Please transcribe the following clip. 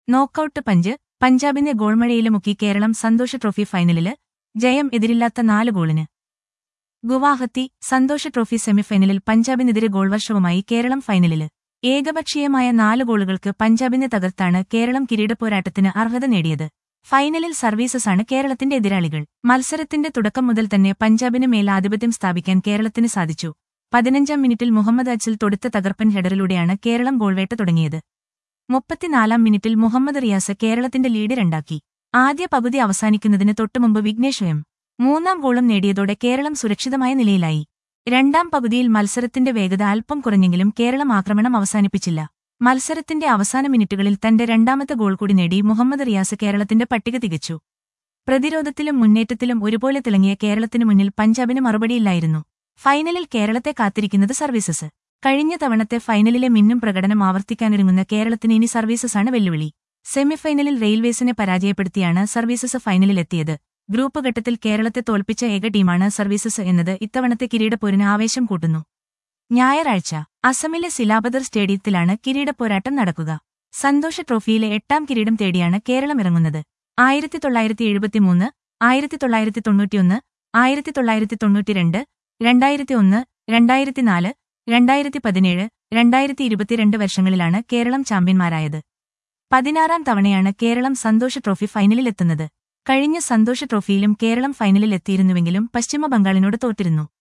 knockout punch പഞ്ചാബിനെ ഗോൾമഴയില് മുക്കി കേരളം സന്തോഷ ട്രോഫി ഫൈനലില് ജയം എതിരില്ലാത്ത നാല് ഗോളിന് ഗുവാഹത്തി സന്തോഷ ട്രോഫി സെമിഫൈനലിൽ പഞ്ചാബിനെതിരെ ഗോൾവർഷവുമായി കേരളം ഫൈനലില് ഏകപക്ഷീയമായ നാല് ഗോളുകൾക്ക് പഞ്ചാബിനെ തകർത്താണ് കേരളം കിരീടപ്പോരാട്ടത്തിന് അർഹത നേടിയത് ഫൈനലിൽ സർവീസസാണ് കേരളത്തിന്റെ എതിരാളികൾ മത്സരത്തിന്റെ തുടക്കം മുതൽ തന്നെ പഞ്ചാബിന് മേൽ ആധിപത്യം സ്ഥാപിക്കാൻ കേരളത്തിന് സാധിച്ചു പതിനഞ്ചാം മിനിറ്റിൽ മുഹമ്മദ് അജ്സൽ തൊടുത്ത തകർപ്പൻ ഹെഡറിലൂടെയാണ് കേരളം ഗോൾവേട്ട തുടങ്ങിയത് മുപ്പത്തിനാലാം മിനിറ്റിൽ മുഹമ്മദ് റിയാസ് കേരളത്തിന്റെ ലീഡ് രണ്ടാക്കി ആദ്യ പകുതി അവസാനിക്കുന്നതിന് തൊട്ടുമുമ്പ് വിഘ്നേഷ് എം മൂന്നാം ഗോളും നേടിയതോടെ കേരളം സുരക്ഷിതമായ നിലയിലായി രണ്ടാം പകുതിയിൽ മത്സരത്തിന്റെ വേഗത അല്പം കുറഞ്ഞെങ്കിലും കേരളം ആക്രമണം അവസാനിപ്പിച്ചില്ല മത്സരത്തിന്റെ അവസാന മിനിറ്റുകളിൽ തന്റെ രണ്ടാമത്തെ ഗോൾ കൂടി നേടി മുഹമ്മദ് റിയാസ് കേരളത്തിന്റെ പട്ടിക തികച്ചു പ്രതിരോധത്തിലും മുന്നേറ്റത്തിലും ഒരുപോലെ തിളങ്ങിയ കേരളത്തിനു മുന്നിൽ പഞ്ചാബിന് മറുപടിയില്ലായിരുന്നു ഫൈനലിൽ കേരളത്തെ കാത്തിരിക്കുന്നത് സർവീസസ് കഴിഞ്ഞ തവണത്തെ ഫൈനലിലെ മിന്നും പ്രകടനം ആവർത്തിക്കാനൊരുങ്ങുന്ന കേരളത്തിന് ഇനി സർവീസസാണ് വെല്ലുവിളി സെമിഫൈനലിൽ റെയിൽവേസിനെ പരാജയപ്പെടുത്തിയാണ് സർവീസസ് ഫൈനലിലെത്തിയത് ഗ്രൂപ്പ് ഘട്ടത്തിൽ കേരളത്തെ തോൽപ്പിച്ച ഏക ടീമാണ് സർവീസസ് എന്നത് ഇത്തവണത്തെ കിരീടപ്പോരിന് ആവേശം കൂട്ടുന്നു ഞായറാഴ്ച അസമിലെ സിലാബദർ സ്റ്റേഡിയത്തിലാണ് കിരീടപ്പോരാട്ടം നടക്കുക സന്തോഷ ട്രോഫിയിലെ എട്ടാം കിരീടം തേടിയാണ് കേരളം ഇറങ്ങുന്നത് ആയിരത്തി തൊള്ളായിരത്തി എഴുപത്തിമൂന്ന് ആയിരത്തി തൊള്ളായിരത്തി തൊണ്ണൂറ്റിയൊന്ന് ആയിരത്തി തൊള്ളായിരത്തി തൊണ്ണൂറ്റിരണ്ട് രണ്ടായിരത്തി ഒന്ന് രണ്ടായിരത്തിനാല് രണ്ടായിരത്തി പതിനേഴ് രണ്ടായിരത്തി ഇരുപത്തിരണ്ട് വർഷങ്ങളിലാണ് കേരളം ചാമ്പ്യന്മാരായത് പതിനാറാം തവണയാണ് കേരളം സന്തോഷ ട്രോഫി ഫൈനലിലെത്തുന്നത് കഴിഞ്ഞ സന്തോഷ ട്രോഫിയിലും കേരളം ഫൈനലിൽ എത്തിയിരുന്നുവെങ്കിലും പശ്ചിമ ബംഗാളിനോട് തോറ്റിരുന്നു